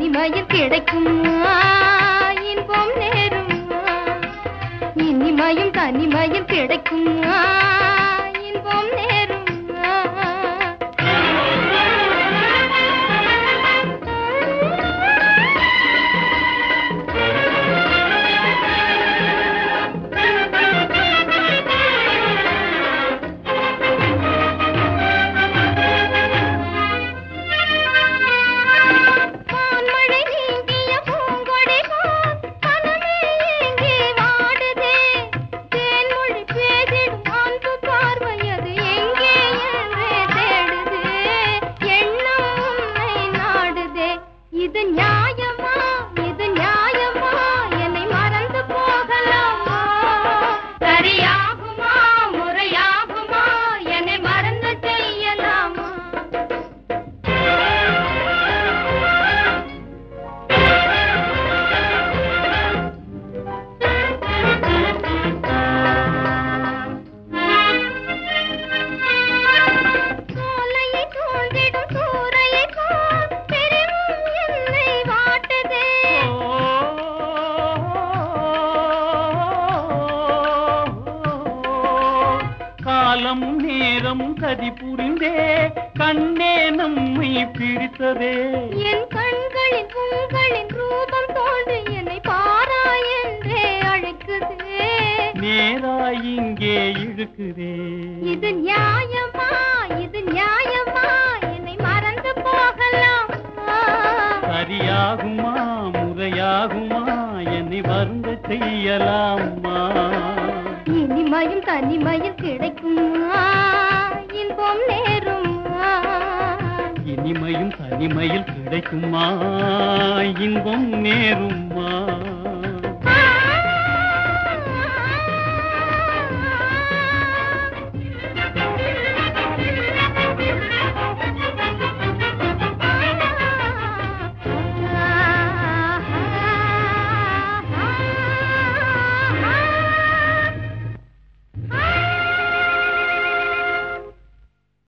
தனிமையில் கிடைக்கும் இன்பம் நேரும் இனிமையும் தனிமையில் கிடைக்கும் இன்பம் நேரும் வான்மழை நீங்கிய பூங்கொடை போல் மனமே ஏங்கி வாடுதே. தேன்மொழி பேசிடும் அன்பு பார்வை அது எங்கே என்றே தேடுதே. எண்ணம் உன்னை நாடுதே. இது நியாயமா இது நியாயமா என்னை மறந்து போகலாமா சரியாகுமா முறையாகுமா என்னை மறந்து செய்யலாமா சோலையை சூழ்ந்திடும் சூறையைப் போல் பிரிவும் என்னை வாட்டுதே. காலம் நேரம் கதி புரிந்தே கண்ணே நம்மை பிரித்ததே என் கண்களில் உங்களின் ரூபம் தோன்றி என்னை பாராய் என்றே அழைக்குதே. நேராய் இங்கே இழுக்குதே இது நியாயமா இது நியாயமா என்னை மறந்து போகலாமா சரியாகுமா முறையாகுமா என்னை வருந்த செய்யலாமா இனிமையும் தனிமையில் கிடைக்குமா இன்பம் நேருமா இனிமையும் தனிமையில் கிடைக்குமா இன்பம் நேருமா